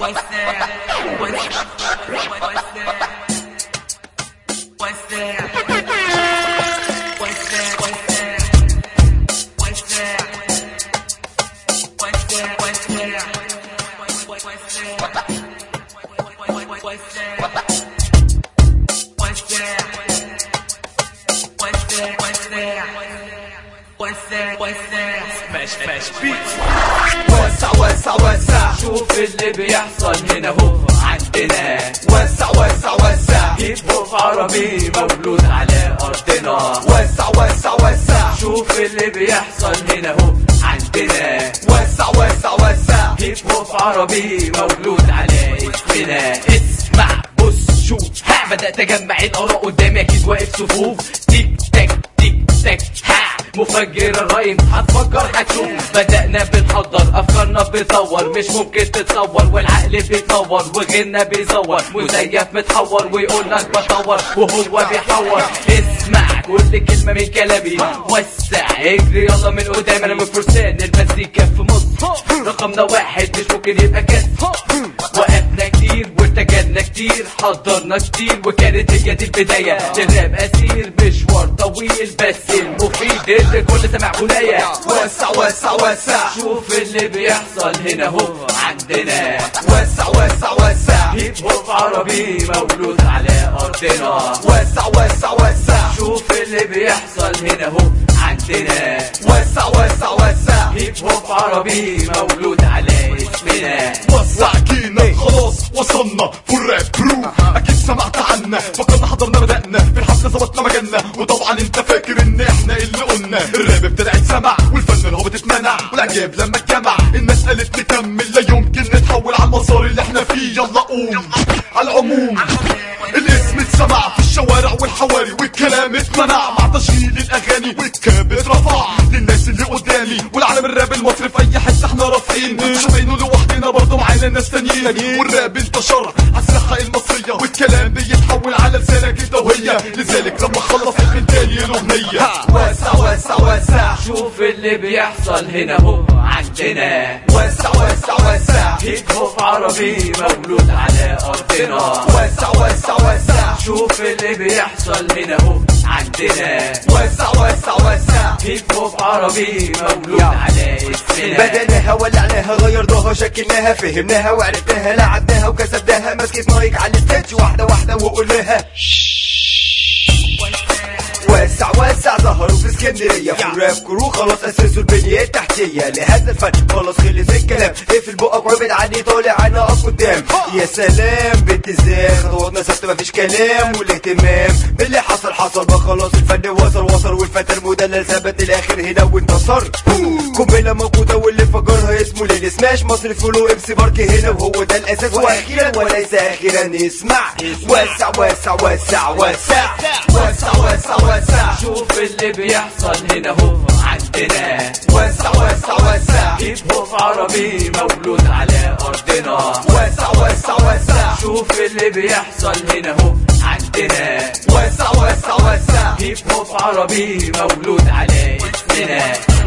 What's that? What's What's that? What's that? What's that? What's that? What's that? What's that? What's that? What's that? What's that? What's that? What's that? What's that? What's that? What's that? Smash smash beats وسع وسع وسع شوف اللي بيحصل هنا هو عندنا وسع وسع وسع هيب هوب عربي مولود على ارضنا وسع وسع وسع شوف اللي بيحصل هنا هو عندنا وسع وسع وسع هيب هوب عربي مولود على اسمنا اسمع بص شوف ها بدأت اجمع الاراء قدامي اكيد واقف صفوف تيك تاك تيك تاك ها مفجر الرايم هتفجر هتشوف بدأنا بنحضر افكارنا بتطور مش ممكن تتصور والعقل بيتطور وغيرنا بيزور مزيف متحور ويقول لك بطور وهو بيحور اسمع كل كلمة من كلامي وسع اجري يلا من قدام انا من فرسان المزيكا في مصر رقمنا واحد مش ممكن يبقى كاس وقفنا كتير وارتجلنا كتير حضرنا كتير وكانت هي دي البداية للراب أسير مشوار طويل بس المفيد اللي كل سمع غناية وسع وسع وسع شوف اللي بيحصل هنا هو عندنا وسع وسع وسع هيب هوب عربي مولود على أرضنا وسع وسع وسع شوف اللي بيحصل هنا هو عندنا وسع وسع وسع هيب هوب عربي مولود على اسمنا وسع جينا خلاص وصلنا فول راب برو اكيد سمعت عنا فكرنا حضرنا بدأنا في الحفلة ظبطنا مجالنا وطبعا انت فاكر ان احنا اللي قلنا الراب ابتدى يتسمع والفن الهابط اتمنع والاعجاب لما اتجمع الناس قالت نكمل لا يمكن نتحول على المسار اللي احنا فيه يلا قوم على العموم الاسم اتسمع في الشوارع والحواري والكلام اتمنع مع تشغيل الاغاني والكاب اترفع للناس اللي قدامي والعالم الراب المصري في اي حته احنا رافعين مش باينه لوحدنا برضه معانا ناس تانيين والراب انتشر على الساحه المصريه والكلام بيتحول على لسانك انت وهي لذلك لما خلص من تاني الاغنيه وسع وسع وسع شوف اللي بيحصل هنا هو عندنا وسع وسع وسع هيب هوب عربي مولود على أرضنا وسع وسع وسع شوف اللي بيحصل هنا هو عندنا وسع وسع وسع هيب هوب عربي مولود على اسمنا بدأناها ولعناها غيرناها شكلناها فهمناها وعرفناها لعبناها وكسبناها مسكت مايك على الستيج واحدة واحدة وقلناها وسع وسع ظهروا في اسكندرية في الراب كرو خلاص اسسوا البنية التحتية لهذا الفن خلاص خلص الكلام اقفل بقك وابعد عني طالع انا اقف قدام يا سلام بنت ازاي خطواتنا ثابتة مفيش كلام والاهتمام باللي حصل حصل بقى خلاص الفن وصل وصل والفتى المدلل ثبت الاخر هنا وانتصر قنبلة موجودة واللي فجرها اسمه ليل سماش مصر فلو ام سي بارك هنا وهو ده الاساس واخيرا وليس اخيرا اسمع وسع وسع وسع وسع وسع وسع وسع شوف اللي بيحصل هنا هو عندنا وسع وسع وسع هيب هوب عربي مولود على أرضنا وسع وسع وسع شوف اللي بيحصل هنا هو عندنا وسع وسع وسع هيب هوب عربي مولود على اسمنا